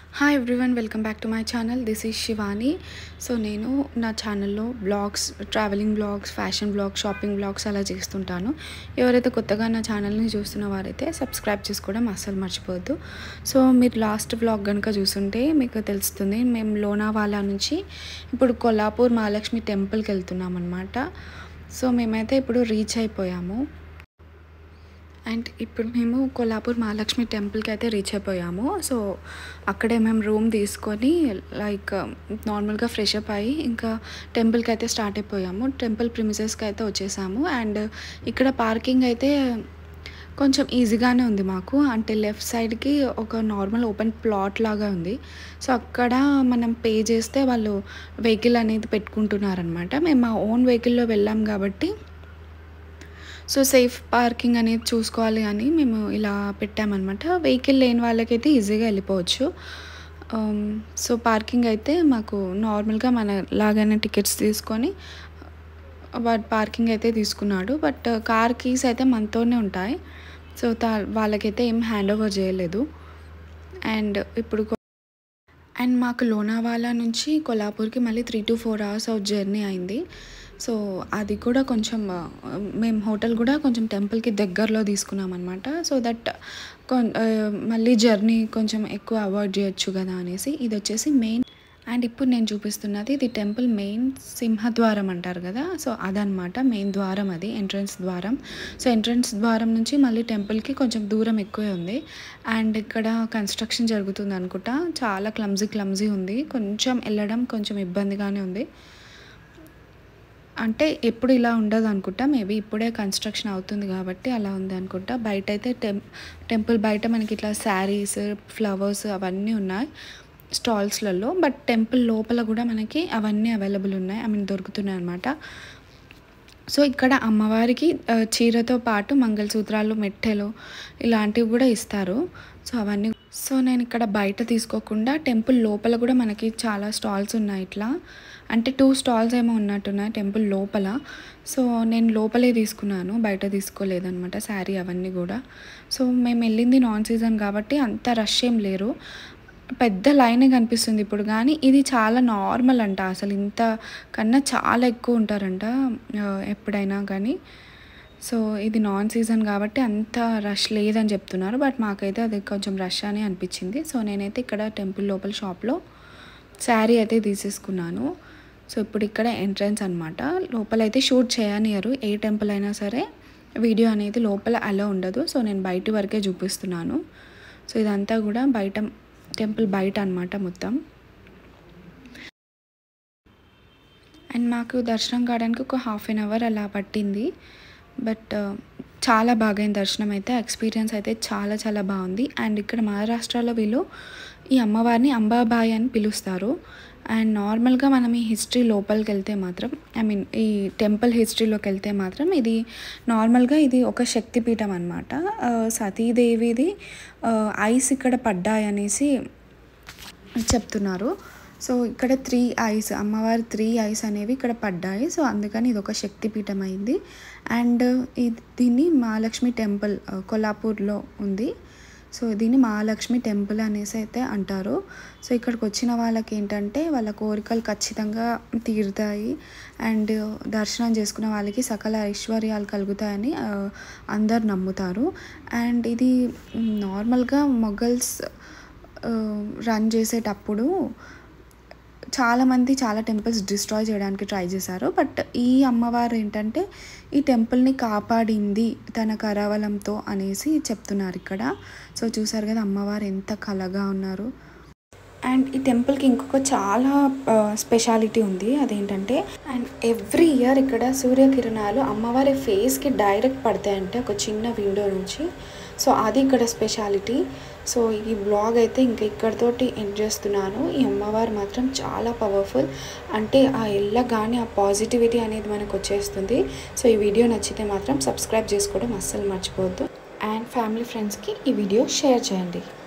hi everyone welcome back to my channel this is Shivani so నేను నా ఛానల్లో vlogs travelling vlogs fashion vlogs shopping vlogs అలా చేస్తుంటాను ఎవరైతే కొత్తగా నా ఛానల్ని చూస్తున్న వారైతే సబ్స్క్రైబ్ చేసుకోవడం అస్సలు మర్చిపోవద్దు సో మీరు లాస్ట్ బ్లాగ్ కనుక చూస్తుంటే మీకు తెలుస్తుంది మేము లోనావాలా నుంచి ఇప్పుడు కొల్లాపూర్ మహాలక్ష్మి టెంపుల్కి వెళ్తున్నాం అనమాట సో మేమైతే ఇప్పుడు రీచ్ అయిపోయాము అండ్ ఇప్పుడు మేము కొల్లాపూర్ మహాలక్ష్మి టెంపుల్కి అయితే రీచ్ అయిపోయాము సో అక్కడే మేము రూమ్ తీసుకొని లైక్ నార్మల్గా ఫ్రెష్ అప్ అయ్యి ఇంకా టెంపుల్కి అయితే స్టార్ట్ అయిపోయాము టెంపుల్ ప్రిమిసెస్కి అయితే వచ్చేసాము అండ్ ఇక్కడ పార్కింగ్ అయితే కొంచెం ఈజీగానే ఉంది మాకు అంటే లెఫ్ట్ సైడ్కి ఒక నార్మల్ ఓపెన్ ప్లాట్ లాగా ఉంది సో అక్కడ మనం పే చేస్తే వాళ్ళు వెహికల్ అనేది పెట్టుకుంటున్నారనమాట మేము మా ఓన్ వెహికల్లో వెళ్ళాం కాబట్టి సో సేఫ్ పార్కింగ్ అనేది చూసుకోవాలి అని మేము ఇలా పెట్టామన్నమాట వెహికల్ లేని వాళ్ళకైతే ఈజీగా వెళ్ళిపోవచ్చు సో పార్కింగ్ అయితే మాకు నార్మల్గా మన లాగానే టికెట్స్ తీసుకొని వాడు పార్కింగ్ అయితే తీసుకున్నాడు బట్ కార్ కీస్ అయితే మనతోనే ఉంటాయి సో తా వాళ్ళకైతే ఏం హ్యాండ్ ఓవర్ చేయలేదు అండ్ ఇప్పుడు అండ్ మాకు లోనావాలా నుంచి కొల్లాపూర్కి మళ్ళీ three to four hours out journey అయింది సో అది కూడా కొంచెం మేము హోటల్ కూడా కొంచెం టెంపుల్కి దగ్గరలో తీసుకున్నాం అనమాట సో దట్ మళ్ళీ జర్నీ కొంచెం ఎక్కువ అవాయిడ్ చేయొచ్చు కదా అనేసి ఇది వచ్చేసి మెయిన్ అండ్ ఇప్పుడు నేను చూపిస్తున్నది ఇది టెంపుల్ మెయిన్ సింహద్వారం అంటారు కదా సో అదనమాట మెయిన్ ద్వారం అది ఎంట్రన్స్ ద్వారం సో ఎంట్రన్స్ ద్వారం నుంచి మళ్ళీ టెంపుల్కి కొంచెం దూరం ఎక్కువే ఉంది అండ్ ఇక్కడ కన్స్ట్రక్షన్ జరుగుతుంది అనుకుంటా చాలా క్లమ్జీ క్లమ్జీ ఉంది కొంచెం వెళ్ళడం కొంచెం ఇబ్బందిగానే ఉంది అంటే ఎప్పుడు ఇలా ఉండదు అనుకుంటా మేబీ ఇప్పుడే కన్స్ట్రక్షన్ అవుతుంది కాబట్టి అలా ఉంది అనుకుంటా బయట అయితే టెం టెంపుల్ బయట మనకి ఇట్లా శారీస్ ఫ్లవర్స్ అవన్నీ ఉన్నాయి స్టాల్స్లలో బట్ టెంపుల్ లోపల కూడా మనకి అవన్నీ అవైలబుల్ ఉన్నాయి ఐ మీన్ దొరుకుతున్నాయి అనమాట సో ఇక్కడ అమ్మవారికి చీరతో పాటు మంగళసూత్రాలు మెట్టెలు ఇలాంటివి కూడా ఇస్తారు సో అవన్నీ సో నేను ఇక్కడ బయట తీసుకోకుండా టెంపుల్ లోపల కూడా మనకి చాలా స్టాల్స్ ఉన్నాయి ఇట్లా అంటే టూ స్టాల్స్ ఏమో ఉన్నట్టున్నాయి టెంపుల్ లోపల సో నేను లోపలే తీసుకున్నాను బయట తీసుకోలేదనమాట శారీ అవన్నీ కూడా సో మేము వెళ్ళింది నాన్ సీజన్ కాబట్టి అంత రష్ ఏం లేరు పెద్ద లైనే కనిపిస్తుంది ఇప్పుడు కానీ ఇది చాలా నార్మల్ అంట అసలు ఇంత కన్నా చాలా ఎక్కువ ఉంటారంట ఎప్పుడైనా కానీ సో ఇది నాన్ సీజన్ కాబట్టి అంత రష్ లేదని చెప్తున్నారు బట్ మాకైతే అది కొంచెం రష్ అని అనిపించింది సో నేనైతే ఇక్కడ టెంపుల్ లోపల షాప్లో శారీ అయితే తీసేసుకున్నాను సో ఇప్పుడు ఇక్కడ ఎంట్రన్స్ అనమాట లోపలైతే షూట్ చేయనియరు ఏ టెంపుల్ అయినా సరే వీడియో అనేది లోపల అలా ఉండదు సో నేను బయట వరకే చూపిస్తున్నాను సో ఇదంతా కూడా బయట టెంపుల్ బయట అనమాట మొత్తం అండ్ మాకు దర్శనం కావడానికి ఒక హాఫ్ అన్ అవర్ అలా పట్టింది బట్ చాలా బాగైంది దర్శనం అయితే ఎక్స్పీరియన్స్ అయితే చాలా చాలా బాగుంది అండ్ ఇక్కడ మహారాష్ట్రలో వీళ్ళు ఈ అమ్మవారిని అంబాబాయి అని పిలుస్తారు అండ్ నార్మల్గా మనం ఈ హిస్టరీ లోపలికి వెళ్తే మాత్రం ఐ మీన్ ఈ టెంపుల్ హిస్టరీలోకి వెళ్తే మాత్రం ఇది నార్మల్గా ఇది ఒక శక్తిపీఠం అనమాట సతీదేవిది ఐస్ ఇక్కడ పడ్డాయి అనేసి చెప్తున్నారు సో ఇక్కడ త్రీ ఐస్ అమ్మవారి త్రీ ఐస్ అనేవి ఇక్కడ పడ్డాయి సో అందుకని ఇది ఒక శక్తిపీఠం అయింది అండ్ ఇది దీన్ని మహాలక్ష్మి టెంపుల్ కొల్లాపూర్లో ఉంది సో దీన్ని మహాలక్ష్మి టెంపుల్ అనేసి అయితే అంటారు సో ఇక్కడికి వచ్చిన వాళ్ళకి ఏంటంటే వాళ్ళ కోరికలు ఖచ్చితంగా తీరుతాయి అండ్ దర్శనం చేసుకున్న వాళ్ళకి సకల ఐశ్వర్యాలు కలుగుతాయని అందరు నమ్ముతారు అండ్ ఇది నార్మల్గా మొఘల్స్ రన్ చేసేటప్పుడు చాలామంది చాలా టెంపుల్స్ డిస్ట్రాయ్ చేయడానికి ట్రై చేశారు బట్ ఈ అమ్మవారు ఏంటంటే ఈ టెంపుల్ని కాపాడింది తన కరవలంతో అనేసి చెప్తున్నారు ఇక్కడ సో చూసారు కదా అమ్మవారు ఎంత కలగా ఉన్నారు అండ్ ఈ టెంపుల్కి ఇంకొక చాలా స్పెషాలిటీ ఉంది అదేంటంటే అండ్ ఎవ్రీ ఇయర్ ఇక్కడ సూర్యకిరణాలు అమ్మవారి ఫేస్కి డైరెక్ట్ పడతాయంటే ఒక చిన్న వీడియో నుంచి సో అది ఇక్కడ స్పెషాలిటీ సో ఈ బ్లాగ్ అయితే ఇంకా ఇక్కడితోటి ఎండ్ చేస్తున్నాను ఈ అమ్మవారు మాత్రం చాలా పవర్ఫుల్ అంటే ఆ ఎల్లగానే ఆ పాజిటివిటీ అనేది మనకు వచ్చేస్తుంది సో ఈ వీడియో నచ్చితే మాత్రం సబ్స్క్రైబ్ చేసుకోవడం అస్సలు మర్చిపోవద్దు అండ్ ఫ్యామిలీ ఫ్రెండ్స్కి ఈ వీడియో షేర్ చేయండి